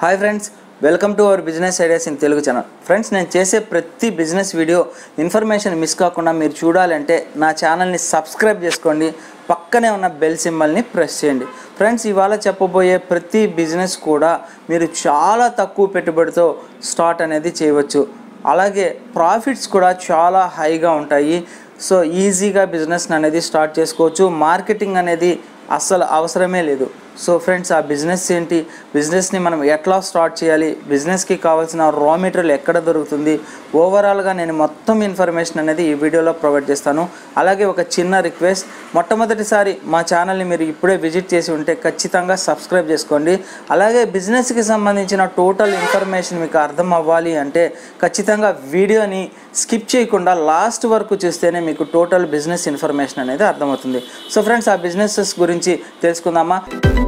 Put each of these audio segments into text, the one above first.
hi friends welcome to our business ideas in Telugu channel friends నేను చేసే ప్రతి business video information miss కాకుండా మీరు చూడాలంటే నా ఛానల్ని సబ్స్క్రైబ్ చేసుకోండి పక్కనే ఉన్న బెల్ సింబల్ని ప్రెస్ చేయండి ఫ్రెండ్స్ ఇవాళ చెప్పబోయే ప్రతి బిజినెస్ కూడా మీరు చాలా తక్కువ పెట్టుబడితో స్టార్ట్ అనేది చేయవచ్చు అలాగే ప్రాఫిట్స్ కూడా చాలా హైగా ఉంటాయి సో ఈజీగా బిజినెస్ అనేది స్టార్ట్ చేసుకోవచ్చు మార్కెటింగ్ అనేది అస్సలు అవసరమే లేదు సో ఫ్రెండ్స్ ఆ బిజినెస్ ఏంటి బిజినెస్ని మనం ఎట్లా స్టార్ట్ చేయాలి బిజినెస్కి కావాల్సిన రా మెటీరియల్ ఎక్కడ దొరుకుతుంది ఓవరాల్గా నేను మొత్తం ఇన్ఫర్మేషన్ అనేది ఈ వీడియోలో ప్రొవైడ్ చేస్తాను అలాగే ఒక చిన్న రిక్వెస్ట్ మొట్టమొదటిసారి మా ఛానల్ని మీరు ఇప్పుడే విజిట్ చేసి ఉంటే ఖచ్చితంగా సబ్స్క్రైబ్ చేసుకోండి అలాగే బిజినెస్కి సంబంధించిన టోటల్ ఇన్ఫర్మేషన్ మీకు అర్థం అవ్వాలి అంటే ఖచ్చితంగా వీడియోని స్కిప్ చేయకుండా లాస్ట్ వరకు చూస్తేనే మీకు టోటల్ బిజినెస్ ఇన్ఫర్మేషన్ అనేది అర్థమవుతుంది సో ఫ్రెండ్స్ ఆ బిజినెసెస్ గురించి తెలుసుకుందామా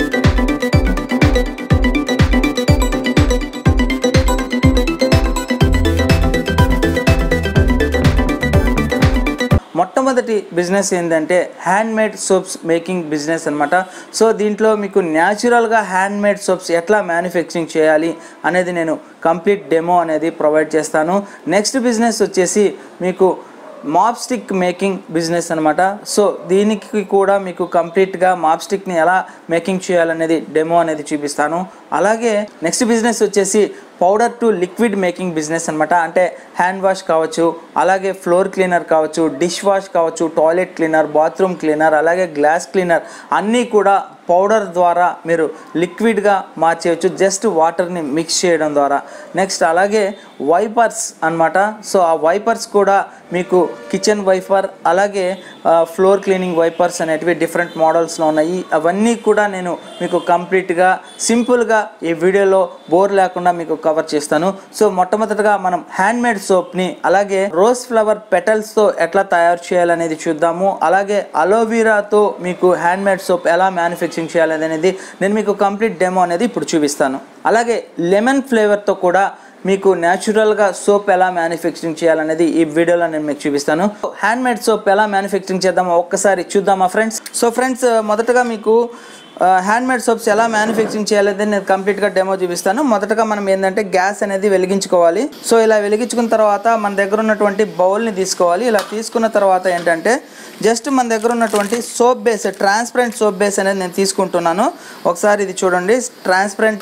మొట్టమొదటి బిజినెస్ ఏంటంటే handmade soaps making business అనమాట సో దీంట్లో మీకు న్యాచురల్గా హ్యాండ్ మేడ్ సోప్స్ ఎట్లా మ్యానుఫ్యాక్చరింగ్ చేయాలి అనేది నేను కంప్లీట్ డెమో అనేది ప్రొవైడ్ చేస్తాను నెక్స్ట్ బిజినెస్ వచ్చేసి మీకు మాప్ స్టిక్ మేకింగ్ బిజినెస్ అనమాట సో దీనికి కూడా మీకు కంప్లీట్గా మాప్ స్టిక్ని ఎలా మేకింగ్ చేయాలనేది డెమో అనేది చూపిస్తాను అలాగే నెక్స్ట్ బిజినెస్ వచ్చేసి powder to liquid making business అనమాట అంటే హ్యాండ్ వాష్ కావచ్చు అలాగే ఫ్లోర్ క్లీనర్ కావచ్చు డిష్ వాష్ కావచ్చు టాయిలెట్ క్లీనర్ బాత్రూమ్ క్లీనర్ అలాగే గ్లాస్ క్లీనర్ అన్నీ కూడా పౌడర్ ద్వారా మీరు లిక్విడ్గా మార్చేయచ్చు జస్ట్ వాటర్ని మిక్స్ చేయడం ద్వారా నెక్స్ట్ అలాగే వైపర్స్ అన్నమాట సో ఆ వైపర్స్ కూడా మీకు కిచెన్ వైపర్ అలాగే ఫ్లోర్ క్లీనింగ్ వైపర్స్ అనేటివి డిఫరెంట్ మోడల్స్లో ఉన్నాయి అవన్నీ కూడా నేను మీకు కంప్లీట్గా సింపుల్గా ఈ వీడియోలో బోర్ లేకుండా మీకు కవర్ చేస్తాను సో మొట్టమొదటిగా మనం హ్యాండ్ మేడ్ సోప్ని అలాగే రోజ్ ఫ్లవర్ పెటల్స్తో ఎట్లా తయారు చేయాలనేది చూద్దాము అలాగే అలోవీరాతో మీకు హ్యాండ్ మేడ్ సోప్ ఎలా మ్యానుఫ్యాక్చరింగ్ చేయాలనేది నేను మీకు కంప్లీట్ డెమో అనేది ఇప్పుడు చూపిస్తాను అలాగే లెమన్ ఫ్లేవర్తో కూడా మీకు న్యాచురల్గా సోప్ ఎలా మ్యానుఫ్యాక్చరింగ్ చేయాలనేది ఈ వీడియోలో నేను మీకు చూపిస్తాను హ్యాండ్ మేడ్ సోప్ ఎలా మ్యానుఫ్యాక్చరింగ్ చేద్దామో ఒక్కసారి చూద్దామా ఫ్రెండ్స్ సో ఫ్రెండ్స్ మొదటగా మీకు హ్యాండ్ మేడ్ సోప్స్ ఎలా మ్యానుఫ్యాక్చరింగ్ చేయాలనేది నేను కంప్లీట్గా డెమో చూపిస్తాను మొదటగా మనం ఏంటంటే గ్యాస్ అనేది వెలిగించుకోవాలి సో ఇలా వెలిగించుకున్న తర్వాత మన దగ్గర ఉన్నటువంటి బౌల్ని తీసుకోవాలి ఇలా తీసుకున్న తర్వాత ఏంటంటే జస్ట్ మన దగ్గర ఉన్నటువంటి soap base transparent soap base అనేది నేను తీసుకుంటున్నాను ఒకసారి ఇది చూడండి ట్రాన్స్పరెంట్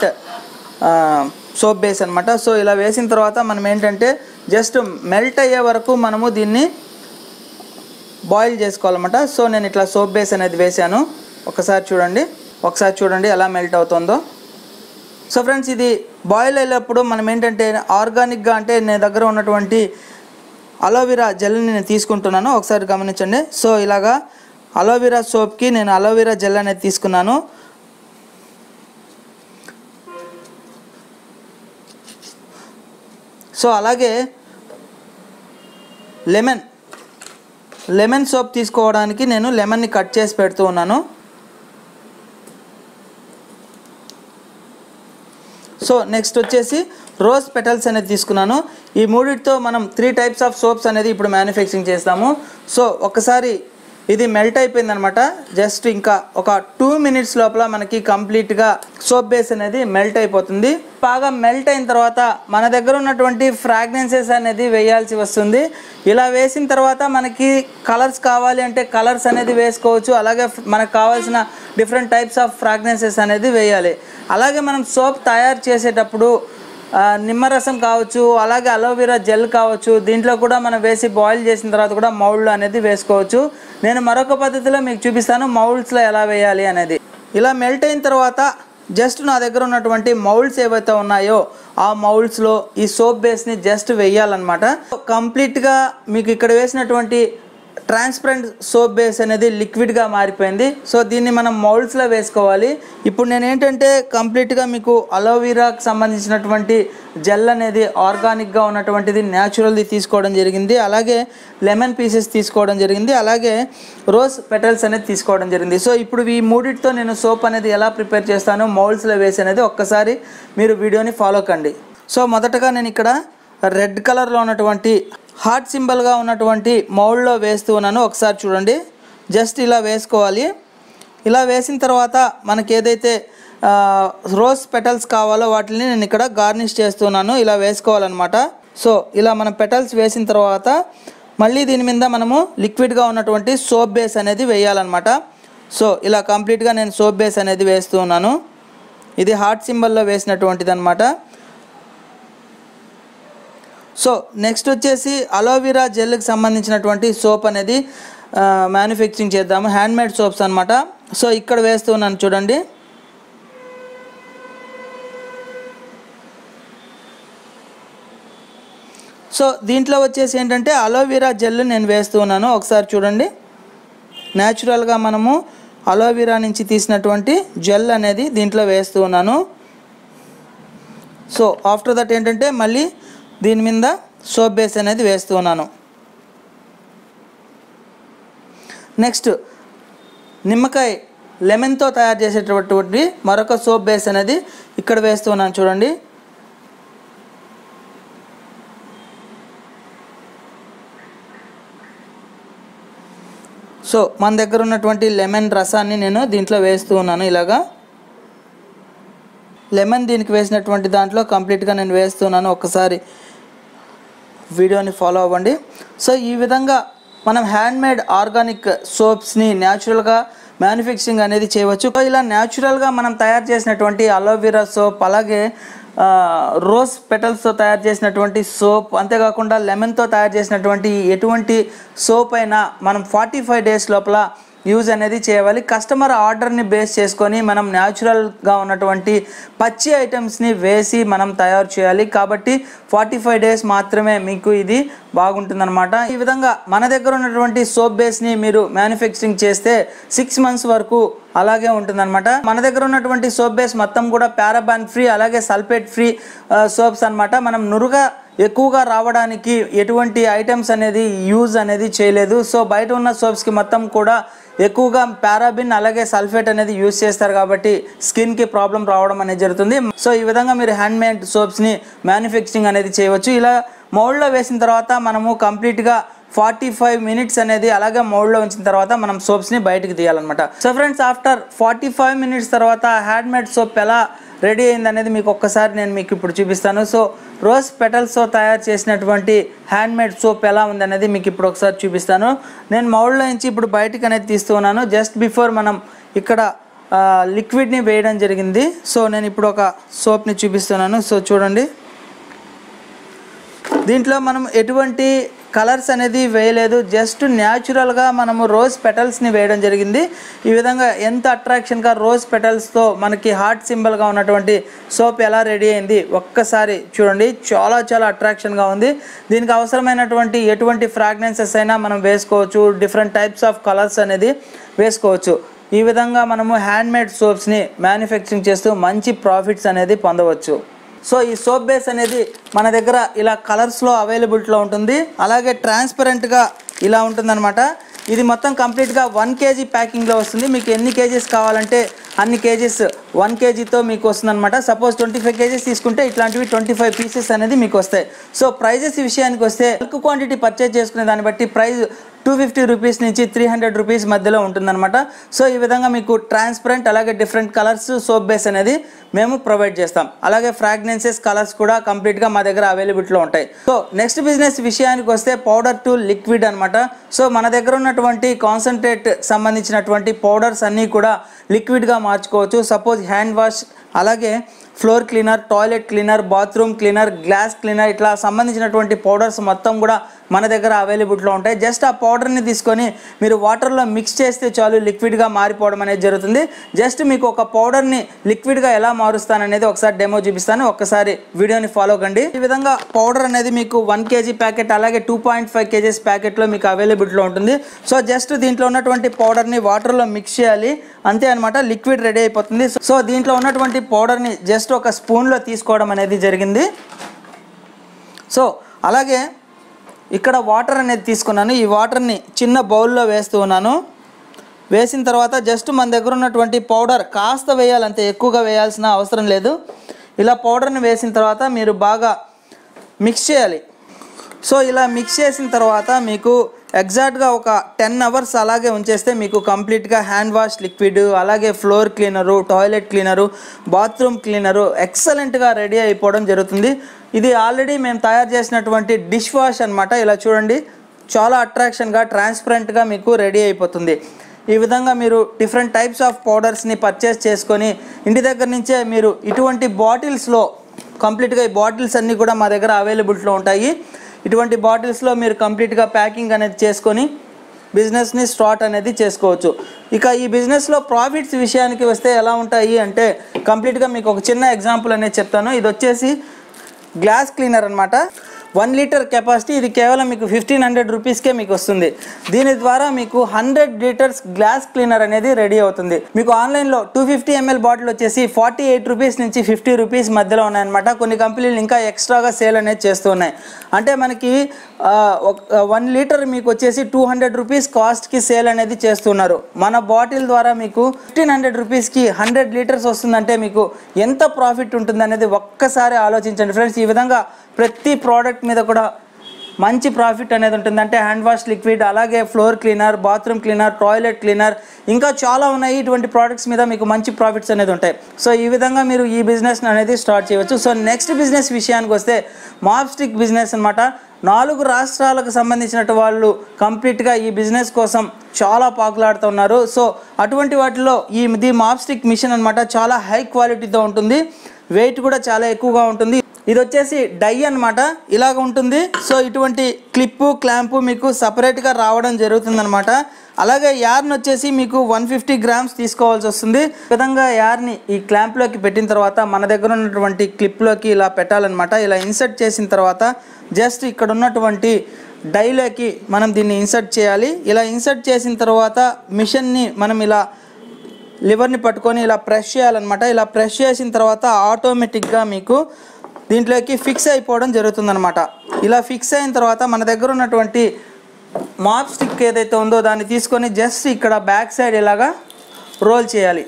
సోప్ బేస్ అనమాట సో ఇలా వేసిన తర్వాత మనం ఏంటంటే జస్ట్ మెల్ట్ అయ్యే వరకు మనము దీన్ని బాయిల్ చేసుకోవాలన్నమాట సో నేను ఇట్లా సోప్ బేస్ అనేది వేసాను ఒకసారి చూడండి ఒకసారి చూడండి ఎలా మెల్ట్ అవుతుందో సో ఫ్రెండ్స్ ఇది బాయిల్ అయ్యేటప్పుడు మనం ఏంటంటే ఆర్గానిక్గా అంటే నేను దగ్గర ఉన్నటువంటి అలోవెరా జెల్ని నేను తీసుకుంటున్నాను ఒకసారి గమనించండి సో ఇలాగా అలోవెరా సోప్కి నేను అలోవెరా జెల్ అనేది తీసుకున్నాను సో అలాగే లెమన్ లెమన్ సోప్ తీసుకోవడానికి నేను లెమన్ని కట్ చేసి పెడుతూ ఉన్నాను సో నెక్స్ట్ వచ్చేసి రోజ్ పెటల్స్ అనేది తీసుకున్నాను ఈ మూడిటితో మనం త్రీ టైప్స్ ఆఫ్ సోప్స్ అనేది ఇప్పుడు మ్యానుఫ్యాక్చరింగ్ చేస్తాము సో ఒకసారి ఇది మెల్ట్ అయిపోయింది అనమాట జస్ట్ ఇంకా ఒక టూ మినిట్స్ లోపల మనకి కంప్లీట్గా సోప్ బేస్ అనేది మెల్ట్ అయిపోతుంది బాగా మెల్ట్ అయిన తర్వాత మన దగ్గర ఉన్నటువంటి ఫ్రాగ్రెన్సెస్ అనేది వేయాల్సి వస్తుంది ఇలా వేసిన తర్వాత మనకి కలర్స్ కావాలి అంటే కలర్స్ అనేది వేసుకోవచ్చు అలాగే మనకు కావాల్సిన డిఫరెంట్ టైప్స్ ఆఫ్ ఫ్రాగ్రెన్సెస్ అనేది వేయాలి అలాగే మనం సోప్ తయారు చేసేటప్పుడు ఆ, నిమ్మరసం కావచ్చు అలాగే అలోవెరా జెల్ కావచ్చు దీంట్లో కూడా మనం వేసి బాయిల్ చేసిన తర్వాత కూడా మౌల్డ్ అనేది వేసుకోవచ్చు నేను మరొక పద్ధతిలో మీకు చూపిస్తాను మౌల్డ్స్లో ఎలా వేయాలి అనేది ఇలా మెల్ట్ అయిన తర్వాత జస్ట్ నా దగ్గర ఉన్నటువంటి మౌల్డ్స్ ఏవైతే ఉన్నాయో ఆ మౌల్డ్స్లో ఈ సోప్ బేస్ని జస్ట్ వేయాలన్నమాట కంప్లీట్గా మీకు ఇక్కడ వేసినటువంటి ట్రాన్స్పరెంట్ సోప్ బేస్ అనేది లిక్విడ్గా మారిపోయింది సో దీన్ని మనం మౌల్డ్స్లో వేసుకోవాలి ఇప్పుడు నేను ఏంటంటే కంప్లీట్గా మీకు అలోవీరాకి సంబంధించినటువంటి జెల్ అనేది ఆర్గానిక్గా ఉన్నటువంటిది న్యాచురల్ది తీసుకోవడం జరిగింది అలాగే లెమన్ పీసెస్ తీసుకోవడం జరిగింది అలాగే రోజ్ పెటల్స్ అనేది తీసుకోవడం జరిగింది సో ఇప్పుడు ఈ మూడిటితో నేను సోప్ అనేది ఎలా ప్రిపేర్ చేస్తాను మౌల్డ్స్లో వేసి అనేది ఒక్కసారి మీరు వీడియోని ఫాలో కండి సో మొదటగా నేను ఇక్కడ రెడ్ కలర్లో ఉన్నటువంటి హార్ట్ సింబల్గా ఉన్నటువంటి మౌల్డ్లో వేస్తూ ఉన్నాను ఒకసారి చూడండి జస్ట్ ఇలా వేసుకోవాలి ఇలా వేసిన తర్వాత మనకి ఏదైతే ఆ, రోజ్ పెటల్స్ కావాలో వాటిని నేను ఇక్కడ గార్నిష్ చేస్తున్నాను ఇలా వేసుకోవాలన్నమాట సో ఇలా మనం పెటల్స్ వేసిన తర్వాత మళ్ళీ దీని మీద మనము లిక్విడ్గా ఉన్నటువంటి సోప్ బేస్ అనేది వేయాలన్నమాట సో ఇలా కంప్లీట్గా నేను సోప్ బేస్ అనేది వేస్తూ ఉన్నాను ఇది హార్ట్ సింబల్లో వేసినటువంటిది అనమాట సో నెక్స్ట్ వచ్చేసి అలోవెరా జెల్కి సంబంధించినటువంటి సోప్ అనేది మ్యానుఫ్యాక్చరింగ్ చేద్దాము హ్యాండ్మేడ్ సోప్స్ అనమాట సో ఇక్కడ వేస్తున్నాను చూడండి సో దీంట్లో వచ్చేసి ఏంటంటే అలోవెరా జెల్ నేను వేస్తూ ఉన్నాను ఒకసారి చూడండి న్యాచురల్గా మనము అలోవెరా నుంచి తీసినటువంటి జెల్ అనేది దీంట్లో వేస్తూ ఉన్నాను సో ఆఫ్టర్ దట్ ఏంటంటే మళ్ళీ దీని మీద సోప్ బేస్ అనేది వేస్తూ ఉన్నాను నెక్స్ట్ నిమ్మకాయ లెమన్తో తయారు చేసేటటువంటి మరొక సోప్ బేస్ అనేది ఇక్కడ వేస్తూ ఉన్నాను చూడండి సో మన దగ్గర ఉన్నటువంటి లెమన్ రసాన్ని నేను దీంట్లో వేస్తూ ఉన్నాను ఇలాగా లెమన్ దీనికి వేసినటువంటి దాంట్లో కంప్లీట్గా నేను వేస్తున్నాను ఒకసారి వీడియోని ఫాలో అవ్వండి సో ఈ విధంగా మనం హ్యాండ్మేడ్ ఆర్గానిక్ సోప్స్ని న్యాచురల్గా మ్యానుఫ్యాక్చరింగ్ అనేది చేయవచ్చు సో ఇలా న్యాచురల్గా మనం తయారు చేసినటువంటి అలోవెరా సోప్ అలాగే ఆ, రోజ్ పెటల్స్తో తయారు చేసినటువంటి సోప్ అంతేకాకుండా లెమన్తో తయారు చేసినటువంటి ఎటువంటి సోప్ అయినా మనం ఫార్టీ ఫైవ్ డేస్ లోపల యూజ్ అనేది చేయాలి కస్టమర్ ఆర్డర్ని బేస్ చేసుకొని మనం న్యాచురల్గా ఉన్నటువంటి పచ్చి ఐటమ్స్ని వేసి మనం తయారు చేయాలి కాబట్టి ఫార్టీ ఫైవ్ డేస్ మాత్రమే మీకు ఇది బాగుంటుందన్నమాట ఈ విధంగా మన దగ్గర ఉన్నటువంటి సోప్ బేస్ని మీరు మ్యానుఫ్యాక్చరింగ్ చేస్తే సిక్స్ మంత్స్ వరకు అలాగే ఉంటుందన్నమాట మన దగ్గర ఉన్నటువంటి సోప్ బేస్ మొత్తం కూడా పారాబాన్ ఫ్రీ అలాగే సల్ఫేట్ ఫ్రీ సోప్స్ అన్నమాట మనం నురుగా ఎక్కువగా రావడానికి ఎటువంటి ఐటమ్స్ అనేది యూజ్ అనేది చేయలేదు సో బయట ఉన్న సోప్స్కి మొత్తం కూడా ఎక్కువగా పారాబిన్ అలాగే సల్ఫేట్ అనేది యూజ్ చేస్తారు కాబట్టి స్కిన్కి ప్రాబ్లం రావడం అనేది జరుగుతుంది సో ఈ విధంగా మీరు హ్యాండ్ మేడ్ సోప్స్ని మ్యానుఫ్యాక్చరింగ్ అనేది చేయవచ్చు ఇలా మౌల్డ్లో వేసిన తర్వాత మనము కంప్లీట్గా ఫార్టీ ఫైవ్ మినిట్స్ అనేది అలాగే మౌల్డ్లో ఉంచిన తర్వాత మనం సోప్స్ని బయటికి తీయాలన్నమాట so friends after forty five minutes తర్వాత హ్యాండ్ మేడ్ సోప్ ఎలా రెడీ అయింది అనేది మీకు ఒక్కసారి నేను మీకు ఇప్పుడు చూపిస్తాను సో రోజ్ పెటల్స్తో తయారు చేసినటువంటి హ్యాండ్ మేడ్ సోప్ ఎలా ఉంది అనేది మీకు ఇప్పుడు ఒకసారి చూపిస్తాను నేను మౌల్డ్లో నుంచి ఇప్పుడు బయటికి అనేది తీస్తూ ఉన్నాను జస్ట్ బిఫోర్ మనం ఇక్కడ ఆ, లిక్విడ్ని వేయడం జరిగింది సో నేను ఇప్పుడు ఒక సోప్ని చూపిస్తున్నాను సో చూడండి దీంట్లో మనం ఎటువంటి కలర్స్ అనేది వేయలేదు జస్ట్ న్యాచురల్గా మనము రోజ్ పెటల్స్ని వేయడం జరిగింది ఈ విధంగా ఎంత అట్రాక్షన్గా రోజ్ పెటల్స్తో మనకి హార్ట్ సింబల్గా ఉన్నటువంటి సోప్ ఎలా రెడీ అయింది ఒక్కసారి చూడండి చాలా చాలా అట్రాక్షన్గా ఉంది దీనికి అవసరమైనటువంటి ఎటువంటి ఫ్రాగ్రెన్సెస్ అయినా మనం వేసుకోవచ్చు డిఫరెంట్ టైప్స్ ఆఫ్ కలర్స్ అనేది వేసుకోవచ్చు ఈ విధంగా మనము హ్యాండ్ మేడ్ సోప్స్ని మ్యానుఫ్యాక్చరింగ్ చేస్తూ మంచి ప్రాఫిట్స్ అనేది పొందవచ్చు సో ఈ సోప్ బేస్ అనేది మన దగ్గర ఇలా కలర్స్లో అవైలబిలిటీలో ఉంటుంది అలాగే ట్రాన్స్పరెంట్గా ఇలా ఉంటుందన్నమాట ఇది మొత్తం కంప్లీట్గా వన్ కేజీ ప్యాకింగ్లో వస్తుంది మీకు ఎన్ని కేజీస్ కావాలంటే అన్ని కేజీస్ వన్ కేజీతో మీకు వస్తుందన్నమాట సపోజ్ ట్వంటీ ఫైవ్ కేజీస్ తీసుకుంటే ఇట్లాంటివి ట్వంటీ ఫైవ్ పీసెస్ అనేది మీకు వస్తాయి సో ప్రైజెస్ విషయానికి వస్తే బల్క్ క్వాంటిటీ పర్చేజ్ చేసుకునే దాన్ని బట్టి ప్రైస్ టూ ఫిఫ్టీ రూపీస్ నుంచి త్రీ హండ్రెడ్ రూపీస్ మధ్యలో ఉంటుందన్నమాట సో ఈ విధంగా మీకు ట్రాన్స్పరెంట్ అలాగే డిఫరెంట్ కలర్స్ సోప్ బేస్ అనేది మేము ప్రొవైడ్ చేస్తాం అలాగే ఫ్రాగ్రెన్సెస్ కలర్స్ కూడా కంప్లీట్గా మా దగ్గర అవైలబిలిటీలో ఉంటాయి సో నెక్స్ట్ బిజినెస్ విషయానికి వస్తే పౌడర్ టు లిక్విడ్ అనమాట సో మన దగ్గర ఉన్నటువంటి కాన్సన్ట్రేట్ సంబంధించినటువంటి పౌడర్స్ అన్నీ కూడా లిక్విడ్గా మార్చుకోవచ్చు సపోజ్ హ్యాండ్ వాష్ అలాగే floor cleaner toilet cleaner bathroom cleaner glass cleaner ఇట్లా సంబంధించినటువంటి పౌడర్స్ మొత్తం కూడా మన దగ్గర అవైలబిలిటీలో ఉంటాయి జస్ట్ ఆ పౌడర్ని తీసుకొని మీరు వాటర్లో మిక్స్ చేస్తే చాలు లిక్విడ్గా మారిపోవడం అనేది జరుగుతుంది జస్ట్ మీకు ఒక పౌడర్ని లిక్విడ్గా ఎలా మారుస్తాననేది ఒకసారి డెమో చూపిస్తాను ఒక్కసారి వీడియోని ఫాలో కండి ఈ విధంగా పౌడర్ అనేది మీకు వన్ కేజీ ప్యాకెట్ అలాగే టూ పాయింట్ ఫైవ్ కేజీస్ ప్యాకెట్లో మీకు అవైలబిలిటీలో ఉంటుంది సో జస్ట్ దీంట్లో ఉన్నటువంటి పౌడర్ని వాటర్లో మిక్స్ చేయాలి అంతే అనమాట లిక్విడ్ రెడీ అయిపోతుంది సో దీంట్లో ఉన్నటువంటి పౌడర్ని జస్ట్ ఒక స్పూన్లో తీసుకోవడం అనేది జరిగింది సో అలాగే ఇక్కడ వాటర్ అనేది తీసుకున్నాను ఈ వాటర్ని చిన్న బౌల్లో వేస్తూ ఉన్నాను వేసిన తర్వాత జస్ట్ మన దగ్గర ఉన్నటువంటి పౌడర్ కాస్త వేయాలంతే ఎక్కువగా వేయాల్సిన అవసరం లేదు ఇలా పౌడర్ని వేసిన తర్వాత మీరు బాగా మిక్స్ చేయాలి సో ఇలా మిక్స్ చేసిన తర్వాత మీకు ఎగ్జాక్ట్గా ఒక టెన్ అవర్స్ అలాగే ఉంచేస్తే మీకు కంప్లీట్గా హ్యాండ్ వాష్ లిక్విడ్ అలాగే floor cleaner toilet cleaner bathroom cleaner ఎక్సలెంట్గా రెడీ అయిపోవడం జరుగుతుంది ఇది ఆల్రెడీ మేము తయారు చేసినటువంటి డిష్ వాష్ అనమాట ఇలా చూడండి చాలా అట్రాక్షన్గా ట్రాన్స్పరెంట్గా మీకు రెడీ అయిపోతుంది ఈ విధంగా మీరు డిఫరెంట్ టైప్స్ ఆఫ్ పౌడర్స్ని పర్చేస్ చేసుకొని ఇంటి దగ్గర నుంచే మీరు ఇటువంటి బాటిల్స్లో కంప్లీట్గా ఈ బాటిల్స్ అన్నీ కూడా మా దగ్గర అవైలబిలిటీలో ఉంటాయి ఇటువంటి బాటిల్స్లో మీరు కంప్లీట్గా ప్యాకింగ్ అనేది చేసుకొని బిజినెస్ని స్టార్ట్ అనేది చేసుకోవచ్చు ఇక ఈ బిజినెస్లో ప్రాఫిట్స్ విషయానికి వస్తే ఎలా ఉంటాయి అంటే కంప్లీట్గా మీకు ఒక చిన్న ఎగ్జాంపుల్ అనేది చెప్తాను ఇది వచ్చేసి గ్లాస్ క్లీనర్ అనమాట వన్ లీటర్ కెపాసిటీ ఇది కేవలం మీకు ఫిఫ్టీన్ హండ్రెడ్ రూపీస్కే మీకు వస్తుంది దీని ద్వారా మీకు హండ్రెడ్ లీటర్స్ గ్లాస్ క్లీనర్ అనేది రెడీ అవుతుంది మీకు ఆన్లైన్లో టూ ఫిఫ్టీ ఎంఎల్ బాటిల్ వచ్చేసి ఫార్టీ ఎయిట్ రూపీస్ నుంచి ఫిఫ్టీ రూపీస్ మధ్యలో ఉన్నాయన్నమాట కొన్ని కంపెనీలు ఇంకా ఎక్స్ట్రాగా సేల్ అనేది చేస్తూ ఉన్నాయి అంటే మనకి వన్ లీటర్ మీకు వచ్చేసి టూ హండ్రెడ్ రూపీస్ కాస్ట్కి సేల్ అనేది చేస్తున్నారు మన బాటిల్ ద్వారా మీకు ఫిఫ్టీన్ హండ్రెడ్ రూపీస్కి హండ్రెడ్ లీటర్స్ వస్తుందంటే మీకు ఎంత ప్రాఫిట్ ఉంటుంది అనేది ఒక్కసారి ఆలోచించండి ఫ్రెండ్స్ ఈ విధంగా ప్రతి ప్రోడక్ట్ మీద కూడా మంచి ప్రాఫిట్ అనేది ఉంటుంది అంటే హ్యాండ్ వాష్ లిక్విడ్ అలాగే floor cleaner bathroom cleaner toilet cleaner ఇంకా చాలా ఉన్నాయి ఇటువంటి ప్రోడక్ట్స్ మీద మీకు మంచి ప్రాఫిట్స్ అనేది ఉంటాయి సో ఈ విధంగా మీరు ఈ బిజినెస్ అనేది స్టార్ట్ చేయవచ్చు సో నెక్స్ట్ బిజినెస్ విషయానికి వస్తే మాప్ స్టిక్ బిజినెస్ అనమాట నాలుగు రాష్ట్రాలకు సంబంధించినట్టు వాళ్ళు కంప్లీట్గా ఈ బిజినెస్ కోసం చాలా పాకులాడుతున్నారు సో అటువంటి వాటిలో ఈ ది మాప్ స్టిక్ మిషన్ అనమాట చాలా హై క్వాలిటీతో ఉంటుంది వెయిట్ కూడా చాలా ఎక్కువగా ఉంటుంది ఇది వచ్చేసి డై అన్నమాట ఇలాగ ఉంటుంది సో ఇటువంటి క్లిప్పు క్లాంపు మీకు సపరేట్గా రావడం జరుగుతుంది అనమాట అలాగే యార్న్ వచ్చేసి మీకు వన్ ఫిఫ్టీ గ్రామ్స్ తీసుకోవాల్సి వస్తుంది ఈ విధంగా యార్ని ఈ క్లాంప్లోకి పెట్టిన తర్వాత మన దగ్గర ఉన్నటువంటి క్లిప్లోకి ఇలా పెట్టాలన్నమాట ఇలా ఇన్సర్ట్ చేసిన తర్వాత జస్ట్ ఇక్కడ ఉన్నటువంటి డైలోకి మనం దీన్ని ఇన్సర్ట్ చేయాలి ఇలా ఇన్సర్ట్ చేసిన తర్వాత మిషన్ని మనం ఇలా లివర్ని పట్టుకొని ఇలా ప్రెస్ చేయాలన్నమాట ఇలా ప్రెస్ చేసిన తర్వాత ఆటోమేటిక్గా మీకు దీంట్లోకి ఫిక్స్ అయిపోవడం జరుగుతుందన్నమాట ఇలా ఫిక్స్ అయిన తర్వాత మన దగ్గర ఉన్నటువంటి మాప్ స్టిక్ ఏదైతే ఉందో దాన్ని తీసుకొని జస్ట్ ఇక్కడ బ్యాక్ సైడ్ ఇలాగా రోల్ చేయాలి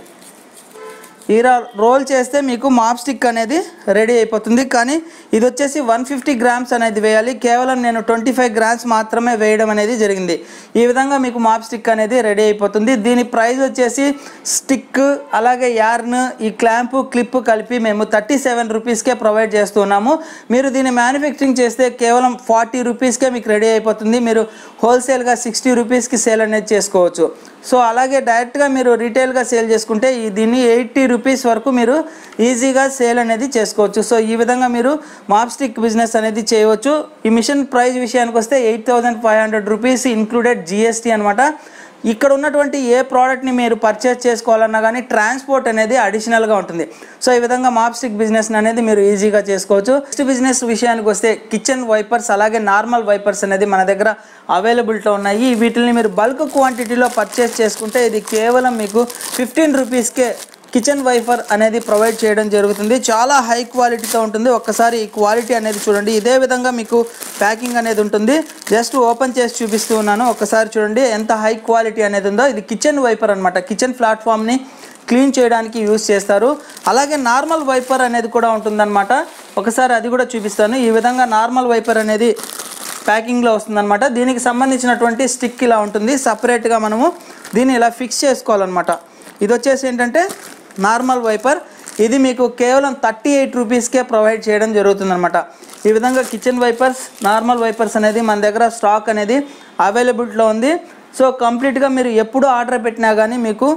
ఇలా రోల్ చేస్తే మీకు మాప్ స్టిక్ అనేది రెడీ అయిపోతుంది కానీ ఇది వచ్చేసి వన్ ఫిఫ్టీ గ్రామ్స్ అనేది వేయాలి కేవలం నేను ట్వంటీ ఫైవ్ గ్రామ్స్ మాత్రమే వేయడం అనేది జరిగింది ఈ విధంగా మీకు మాప్ స్టిక్ అనేది రెడీ అయిపోతుంది దీని ప్రైస్ వచ్చేసి స్టిక్ అలాగే యార్న్ ఈ క్లాంపు క్లిప్ కలిపి మేము థర్టీ సెవెన్ రూపీస్కే ప్రొవైడ్ చేస్తున్నాము మీరు దీన్ని మ్యానుఫ్యాక్చరింగ్ చేస్తే కేవలం ఫార్టీ రూపీస్కే మీకు రెడీ అయిపోతుంది మీరు హోల్సేల్గా సిక్స్టీ రూపీస్కి సేల్ అనేది చేసుకోవచ్చు సో అలాగే డైరెక్ట్గా మీరు రీటైల్గా సేల్ చేసుకుంటే ఈ దీన్ని ఎయిటీ రూపీస్ వరకు మీరు ఈజీగా సేల్ అనేది చేసుకోవచ్చు సో ఈ విధంగా మీరు మాప్స్టిక్ బిజినెస్ అనేది చేయవచ్చు ఈ మిషన్ ప్రైస్ విషయానికి వస్తే eight thousand five hundred rupees included GST అనమాట ఇక్కడ ఉన్నటువంటి ఏ ప్రోడక్ట్ని మీరు పర్చేస్ చేసుకోవాలన్నా కానీ ట్రాన్స్పోర్ట్ అనేది అడిషనల్గా ఉంటుంది సో ఈ విధంగా మాప్స్టిక్ బిజినెస్ అనేది మీరు ఈజీగా చేసుకోవచ్చు నెక్స్ట్ బిజినెస్ విషయానికి వస్తే కిచెన్ వైపర్స్ అలాగే నార్మల్ వైపర్స్ అనేది మన దగ్గర అవైలబిలిటీలో ఉన్నాయి వీటిని మీరు బల్క్ క్వాంటిటీలో పర్చేస్ చేసుకుంటే ఇది కేవలం మీకు ఫిఫ్టీన్ రూపీస్కే కిచెన్ వైఫర్ అనేది ప్రొవైడ్ చేయడం జరుగుతుంది చాలా హై క్వాలిటీతో ఉంటుంది ఒక్కసారి ఈ క్వాలిటీ అనేది చూడండి ఇదే విధంగా మీకు ప్యాకింగ్ అనేది ఉంటుంది జస్ట్ ఓపెన్ చేసి చూపిస్తూ ఉన్నాను ఒక్కసారి చూడండి ఎంత హై క్వాలిటీ అనేది ఉందో ఇది కిచెన్ వైపర్ అనమాట కిచెన్ ప్లాట్ఫామ్ని క్లీన్ చేయడానికి యూస్ చేస్తారు అలాగే నార్మల్ వైపర్ అనేది కూడా ఉంటుందన్నమాట ఒకసారి అది కూడా చూపిస్తాను ఈ విధంగా నార్మల్ వైపర్ అనేది ప్యాకింగ్లో వస్తుందన్నమాట దీనికి సంబంధించినటువంటి స్టిక్ ఇలా ఉంటుంది సపరేట్గా మనము దీన్ని ఇలా ఫిక్స్ చేసుకోవాలన్నమాట ఇది వచ్చేసి ఏంటంటే నార్మల్ వైపర్ ఇది మీకు కేవలం థర్టీ ఎయిట్ రూపీస్కే ప్రొవైడ్ చేయడం జరుగుతుందన్నమాట ఈ విధంగా కిచెన్ వైపర్స్ నార్మల్ వైపర్స్ అనేది మన దగ్గర స్టాక్ అనేది అవైలబిలిటీలో ఉంది సో కంప్లీట్గా మీరు ఎప్పుడు ఆర్డర్ పెట్టినా కానీ మీకు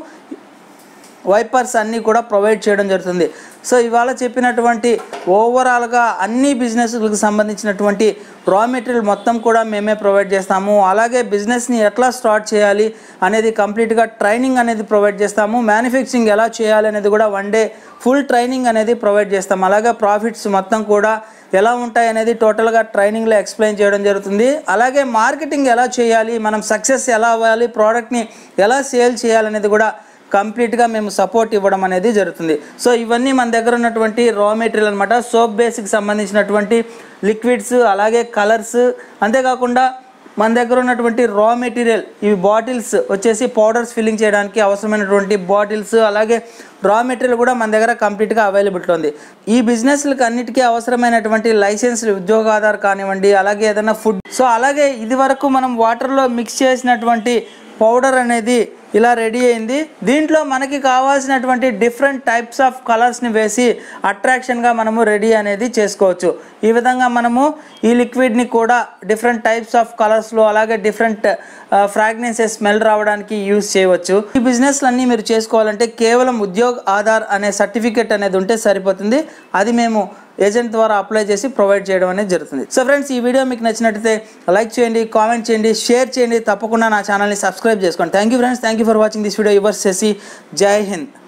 వైపర్స్ అన్నీ కూడా ప్రొవైడ్ చేయడం జరుగుతుంది సో ఇవాళ చెప్పినటువంటి ఓవరాల్గా అన్ని బిజినెస్లకు సంబంధించినటువంటి రా మెటీరియల్ మొత్తం కూడా మేమే ప్రొవైడ్ చేస్తాము అలాగే బిజినెస్ని ఎట్లా స్టార్ట్ చేయాలి అనేది కంప్లీట్గా ట్రైనింగ్ అనేది ప్రొవైడ్ చేస్తాము మ్యానుఫ్యాక్చరింగ్ ఎలా చేయాలి అనేది కూడా వన్ డే ఫుల్ ట్రైనింగ్ అనేది ప్రొవైడ్ చేస్తాం అలాగే ప్రాఫిట్స్ మొత్తం కూడా ఎలా ఉంటాయి అనేది టోటల్గా ట్రైనింగ్లో ఎక్స్ప్లెయిన్ చేయడం జరుగుతుంది అలాగే మార్కెటింగ్ ఎలా చేయాలి మనం సక్సెస్ ఎలా అవ్వాలి ప్రోడక్ట్ని ఎలా సేల్ చేయాలనేది కూడా కంప్లీట్గా మేము సపోర్ట్ ఇవ్వడం అనేది జరుగుతుంది సో ఇవన్నీ మన దగ్గర ఉన్నటువంటి రా మెటీరియల్ అనమాట సోప్ బేస్కి సంబంధించినటువంటి లిక్విడ్స్ అలాగే కలర్స్ అంతేకాకుండా మన దగ్గర ఉన్నటువంటి రా మెటీరియల్ ఇవి బాటిల్స్ వచ్చేసి పౌడర్స్ ఫిల్లింగ్ చేయడానికి అవసరమైనటువంటి బాటిల్స్ అలాగే రా మెటీరియల్ కూడా మన దగ్గర కంప్లీట్గా అవైలబిలిటీ ఉంది ఈ బిజినెస్లకు అన్నిటికీ అవసరమైనటువంటి లైసెన్స్ ఉద్యోగాధార్ కానివ్వండి అలాగే ఏదైనా ఫుడ్ సో సో అలాగే ఇది వరకు మనం వాటర్లో మిక్స్ చేసినటువంటి పౌడర్ అనేది ఇలా రెడీ అయింది దీంట్లో మనకి కావాల్సినటువంటి డిఫరెంట్ టైప్స్ ఆఫ్ కలర్స్ని వేసి అట్రాక్షన్గా మనము రెడీ అనేది చేసుకోవచ్చు ఈ విధంగా మనము ఈ లిక్విడ్ని కూడా డిఫరెంట్ టైప్స్ ఆఫ్ కలర్స్లో అలాగే డిఫరెంట్ ఫ్రాగ్నెన్సెస్ స్మెల్ రావడానికి యూస్ చేయవచ్చు ఈ బిజినెస్లన్నీ మీరు చేసుకోవాలంటే కేవలం ఉద్యోగ్ ఆధార్ అనే సర్టిఫికేట్ అనేది ఉంటే సరిపోతుంది అది మేము ఏజెంట్ ద్వారా అప్లై చేసి ప్రొవైడ్ చేయడం అనేది జరుగుతుంది సో ఫ్రెండ్స్ ఈ వీడియో మీకు నచ్చినట్లయితే లైక్ చేయండి కామెంట్ చేయండి షేర్ చేయండి తప్పకుండా నా ఛానల్ని సబ్స్క్రైబ్ చేసుకోండి thank you friends thank you for watching this video your Shashi జై హింద్